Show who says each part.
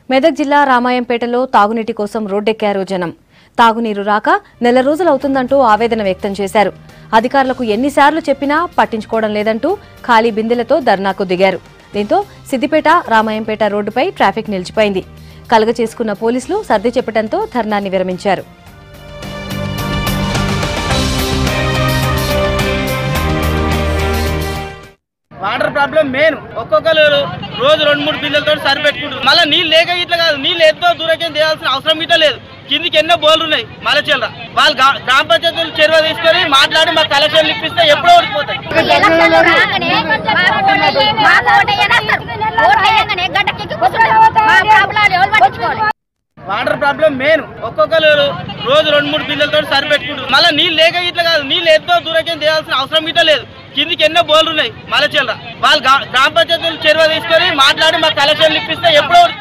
Speaker 1: మెదక్ జిల్లా రామాయంపేటలో తాగునీటి కోసం రోడ్డెక్కారు జనం తాగునీరు రాక నెల రోజులవుతుందంటూ ఆవేదన వ్యక్తం చేశారు అధికారులకు ఎన్నిసార్లు చెప్పినా పట్టించుకోవడం లేదంటూ ఖాళీ బిందెలతో ధర్నాకు దిగారు దీంతో సిద్దిపేట రామాయంపేట రోడ్డుపై ట్రాఫిక్ నిలిచిపోయింది కలగ చేసుకున్న పోలీసులు సర్ది చెప్పడంతో ధర్నాన్ని విరమించారు
Speaker 2: వాటర్ ప్రాబ్లం మెయిన్ ఒక్కొక్కరు రోజు రెండు మూడు బిల్లలతో సరిపెట్టుకుంటారు మళ్ళీ నీళ్ళు లేక ఇట్లా కాదు నీళ్ళు ఎంతో దూరకేం తేయాల్సిన అవసరం ఇట్లా లేదు కిందికి ఎన్నో బోర్లు ఉన్నాయి మళ్ళీ చిల్లర వాళ్ళు గా- గ్రామ పంచాయతీలు చెరువు తీసుకొని మాట్లాడి మాకు కలెక్షన్లు ఇప్పిస్తే ఎప్పుడో ఓడిపోతాయి
Speaker 3: ఎలక్షన్లు రాగానే మాకు ఓటేయనేస్తారు. ఓటేయగానే గడ్డకెక్కి కూర్చుంటారు. మా ప్రాబ్లాలు ఎవరు పట్టించుకోవాలి
Speaker 2: వాటర్ ప్రాబ్లం మెయిన్ ఒక్కొక్కరు రోజు రెండు మూడు బిల్లలతో సరిపెట్టుకుంటారు మళ్ళీ నీళ్ళు లేక ఇట్లా కాదు నీళ్ళు ఎంతో దూరకేం తేయాల్సిన అవసరం ఇట్లా లేదు కిందికి ఎన్నో బోర్లు ఉన్నాయి మళ్ళీ చిల్లర వాళ్ళు గా- గ్రామ పంచాయతీలు చెరువు తీసుకొని మాట్లాడి మాకు కలెక్షన్లు ఇప్పిస్తే ఎప్పుడో